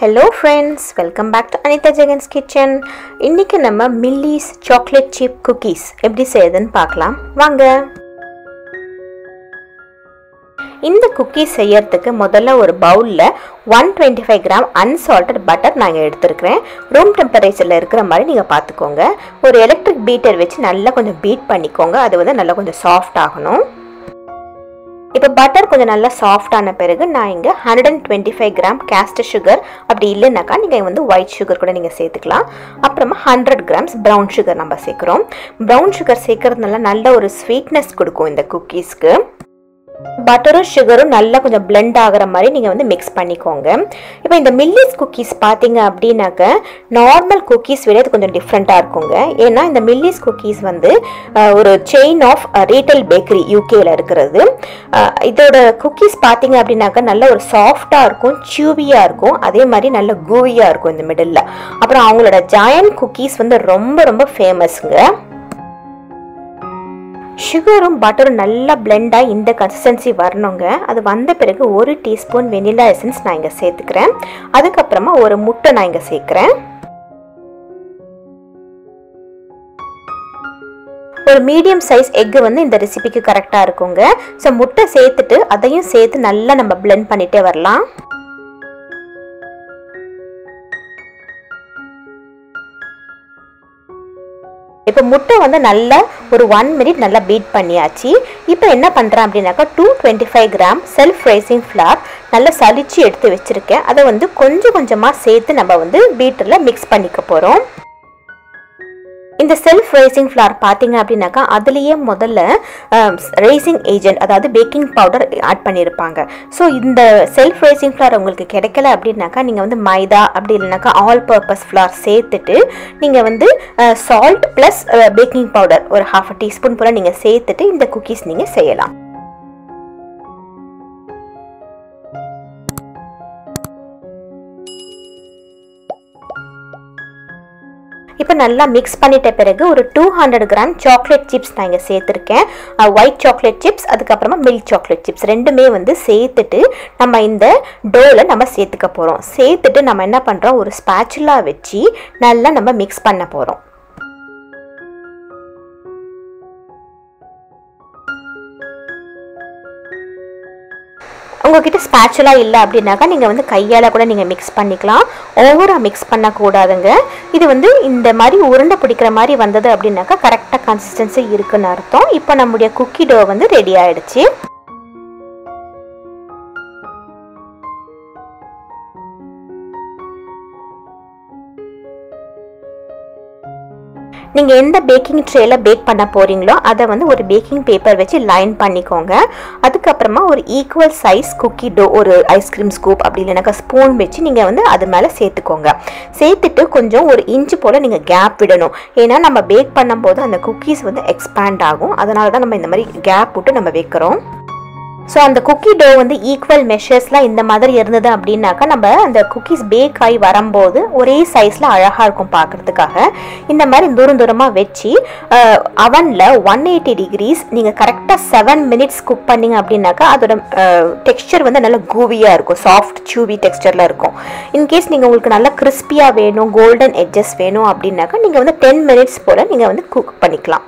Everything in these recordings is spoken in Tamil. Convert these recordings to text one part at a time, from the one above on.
hello friends welcome back to Anitha Jagan's kitchen இன்றைக்கி நம்ம மில்லிஸ் சாக்லேட் சிப் குக்கீஸ் எப்படி செய்யுதுன்னு பார்க்கலாம் வாங்க இந்த குக்கீஸ் செய்யறதுக்கு முதல்ல ஒரு பவுலில் one twenty five gram unsalted butter நாங்கள் எடுத்துருக்கிறேன் ரூம் டெம்பரேச்சரில் இருக்கிற மாதிரி நீங்கள் பார்த்துக்கோங்க ஒரு எலக்ட்ரிக் பீட்டர் வச்சு நல்லா கொஞ்சம் பீட் பண்ணிக்கோங்க அது வந்து நல்லா கொஞ்சம் சாஃப்ட் ஆகணும் இப்போ பட்டர் கொஞ்சம் நல்லா சாஃப்ட் ஆன பிறகு நான் இங்கே hundred and twenty five gram caster sugar அப்படி இல்லைனாக்கா நீங்கள் வந்து ஒயிட் சுகர் கூட நீங்கள் சேர்த்துக்கலாம் அப்புறமா ஹண்ட்ரட் கிராம்ஸ் ப்ரௌன் சுகர் நம்ம சேர்க்குறோம் ப்ரௌன் சுகர் சேர்க்கறதுனால நல்ல ஒரு ஸ்வீட்னஸ் கொடுக்கும் இந்த குக்கீஸ்க்கு பட்டரும் சுகரும் நல்லா கொஞ்சம் பிளெண்ட் ஆகிற மாதிரி நீங்கள் வந்து மிக்ஸ் பண்ணிக்கோங்க இப்போ இந்த மில்லிஸ் குக்கீஸ் பார்த்தீங்க அப்படின்னாக்க நார்மல் குக்கீஸ் விட இது கொஞ்சம் டிஃப்ரெண்ட்டாக இருக்குங்க ஏன்னா இந்த மில்லிஸ் குக்கீஸ் வந்து அஹ், ஒரு செயின் ஆஃப் ரீட்டைல் பேக்கரி யூகேல இருக்கிறது அஹ், இதோட குக்கீஸ் பார்த்தீங்க அப்படின்னாக்க நல்ல ஒரு சாஃப்டாக இருக்கும் சியூபியாக இருக்கும் அதே மாதிரி நல்ல கூவியாக இருக்கும் இந்த மிடில் அப்புறம் அவங்களோட ஜாயன்ட் குக்கீஸ் வந்து ரொம்ப ரொம்ப ஃபேமஸ்ங்க சுகரும் பட்டரும் நல்லா blend ஆகி இந்த கன்சிஸ்டன்சி வரணுங்க அது வந்த பிறகு ஒரு டீஸ்பூன் வெனிலா எசன்ஸ் நான் இங்கே சேர்த்துக்கிறேன் அதுக்கப்புறமா ஒரு முட்டை நான் இங்கே சேர்க்குறேன் ஒரு மீடியம் சைஸ் எக்கு வந்து இந்த ரெசிபிக்கு கரெக்டாக இருக்குங்க ஸோ முட்டை சேர்த்துட்டு அதையும் சேர்த்து நல்லா நம்ம blend பண்ணிட்டே வரலாம் இப்போ முட்டை வந்து நல்லா ஒரு ஒன் மினிட் நல்லா பீட் பண்ணியாச்சு இப்போ என்ன பண்ணுறேன் அப்படின்னாக்கா two twenty five gram self raising flour நல்லா சலிச்சு எடுத்து வச்சுருக்கேன் அதை வந்து கொஞ்சம் கொஞ்சமாக சேர்த்து நம்ம வந்து பீட்டரில் மிக்ஸ் பண்ணிக்க போகிறோம் இந்த செல்ஃப் ரைசிங் ஃப்ளார் பார்த்தீங்க அப்படின்னாக்கா அதுலேயே முதல்ல ரைசிங் ஏஜென்ட் அதாவது பேக்கிங் பவுடர் ஆட் பண்ணியிருப்பாங்க ஸோ இந்த செல்ஃப் ரைசிங் ஃப்ளார் உங்களுக்கு கிடைக்கல அப்படின்னாக்கா நீங்கள் வந்து மைதா அப்படி இல்லைனாக்கா ஆல் பர்பஸ் ஃப்ளார் சேர்த்துட்டு நீங்கள் வந்து சால்ட் ப்ளஸ் பேக்கிங் பவுடர் ஒரு ஹாஃப் டீஸ்பூன் போல் நீங்கள் சேர்த்துட்டு இந்த குக்கீஸ் நீங்கள் செய்யலாம் இப்போ நல்லா மிக்ஸ் பண்ணிட்ட பிறகு ஒரு two hundred gram chocolate chips நான் இங்கே சேர்த்துருக்கேன் ஒயிட் சாக்லேட் சிப்ஸ் அதுக்கப்புறமா மில்க் சாக்லேட் சிப்ஸ் ரெண்டுமே வந்து சேர்த்துட்டு நம்ம இந்த டோவில் நம்ம சேர்த்துக்க போகிறோம் சேர்த்துட்டு நம்ம என்ன பண்ணுறோம் ஒரு ஸ்பேச்சுலா வச்சு நல்லா நம்ம மிக்ஸ் பண்ண போகிறோம் உங்ககிட்ட ஸ்பேச்சுலா இல்லை அப்படின்னாக்கா நீங்கள் வந்து கையால் கூட நீங்கள் மிக்ஸ் பண்ணிக்கலாம் ஓவராக மிக்ஸ் பண்ணக்கூடாதுங்க இது வந்து இந்த மாதிரி உருண்டை பிடிக்கிற மாதிரி வந்தது அப்படின்னாக்கா கரெக்டாக கன்சிஸ்டன்சி இருக்குன்னு அர்த்தம் இப்போ நம்முடைய குக்கி டோ வந்து ரெடி ஆயிடுச்சு நீங்கள் எந்த பேக்கிங் ட்ரேயில் பேக் பண்ண போகிறீங்களோ அதை வந்து ஒரு பேக்கிங் பேப்பர் வச்சு லைன் பண்ணிக்கோங்க அதுக்கப்புறமா ஒரு ஈக்குவல் சைஸ் குக்கி டோ ஒரு ஐஸ்கிரீம் ஸ்கூப் அப்படி இல்லைனாக்கா ஸ்பூன் வச்சு நீங்கள் வந்து அது மேலே சேர்த்துக்கோங்க சேர்த்துட்டு கொஞ்சம் ஒரு இன்ச்சு போல் நீங்கள் கேப் விடணும் ஏன்னா நம்ம பேக் பண்ணும்போது அந்த குக்கீஸ் வந்து எக்ஸ்பேண்ட் ஆகும் அதனால தான் நம்ம இந்த மாதிரி கேப் விட்டு நம்ம வைக்கிறோம் ஸோ அந்த குக்கி டோ வந்து ஈக்குவல் மெஷர்ஸ்லாம் இந்த மாதிரி இருந்தது அப்படின்னாக்கா நம்ம அந்த குக்கீஸ் பேக் ஆகி வரும்போது ஒரே சைஸில் அழகாக இருக்கும் பார்க்குறதுக்காக இந்த மாதிரி தூரம் தூரமாக வச்சு அவனில் ஒன் எயிட்டி டிகிரிஸ் நீங்கள் கரெக்டாக செவன் மினிட்ஸ் குக் பண்ணீங்க அப்படின்னாக்கா அதோட டெக்ஸ்சர் வந்து நல்ல கூவியாக இருக்கும் சாஃப்ட் சூவி டெக்ஸ்சரில் இருக்கும் இன்கேஸ் நீங்கள் உங்களுக்கு நல்லா கிறிஸ்பியாக வேணும் கோல்டன் எட்ஜஸ் வேணும் அப்படின்னாக்கா நீங்கள் வந்து டென் மினிட்ஸ் போல் நீங்கள் வந்து குக் பண்ணிக்கலாம்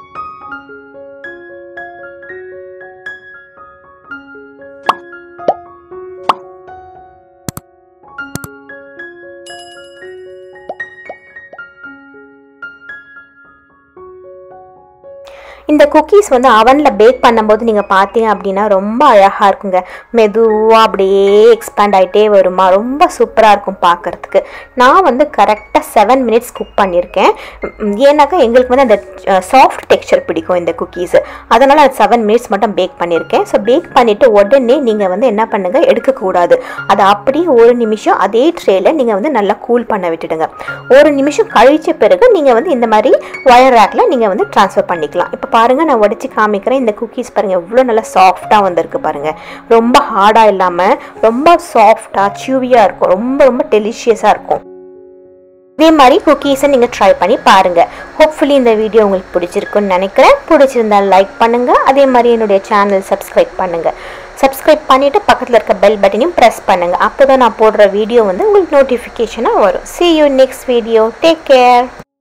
இந்த குக்கீஸ் வந்து அவனில் பேக் பண்ணும்போது நீங்கள் பார்த்தீங்க அப்படின்னா ரொம்ப அழகாக இருக்குங்க மெதுவாக அப்படியே எக்ஸ்பேண்ட் ஆகிட்டே வருமா ரொம்ப சூப்பராக இருக்கும் பார்க்குறதுக்கு நான் வந்து கரெக்டாக செவன் மினிட்ஸ் குக் பண்ணியிருக்கேன் உம், ஏன்னாக்கா எங்களுக்கு வந்து அந்த சாஃப்ட் டெக்ஸ்சர் பிடிக்கும் இந்த குக்கீஸ் அதனால் நான் செவன் மினிட்ஸ் மட்டும் பேக் பண்ணியிருக்கேன் ஸோ பேக் பண்ணிவிட்டு உடனே நீங்கள் வந்து என்ன பண்ணுங்கள் எடுக்கக்கூடாது அதை அப்படியே ஒரு நிமிஷம் அதே ட்ரேயில் நீங்கள் வந்து நல்லா கூல் பண்ண விட்டுடுங்க ஒரு நிமிஷம் கழிச்ச பிறகு நீங்கள் வந்து இந்த மாதிரி ஒயர் ரேக்கில் நீங்கள் வந்து ட்ரான்ஸ்ஃபர் பண்ணிக்கலாம் இப்போ பாருங்கள் நான் உடச்சி காமிக்கிறேன் இந்த குக்கீஸ் பாருங்கள் எவ்வளோ நல்லா சாஃப்டாக வந்திருக்கு பாருங்கள் ரொம்ப ஹார்டாக இல்லாமல் ரொம்ப சாஃப்டாக சியூவியாக இருக்கும் ரொம்ப ரொம்ப டெலிஷியஸாக இருக்கும் இதே மாதிரி குக்கீஸை நீங்கள் ட்ரை பண்ணி பாருங்கள் ஹோப்ஃபுல்லி இந்த வீடியோ உங்களுக்கு பிடிச்சிருக்குன்னு நினைக்கிறேன் பிடிச்சிருந்தா லைக் பண்ணுங்கள் அதே மாதிரி என்னுடைய சேனல் சப்ஸ்கிரைப் பண்ணுங்கள் சப்ஸ்கிரைப் பண்ணிவிட்டு பக்கத்தில் இருக்க பெல் பட்டனையும் ப்ரெஸ் பண்ணுங்கள் அப்போ தான் நான் போடுற வீடியோ வந்து உங்களுக்கு நோட்டிஃபிகேஷனாக வரும் see you next video take care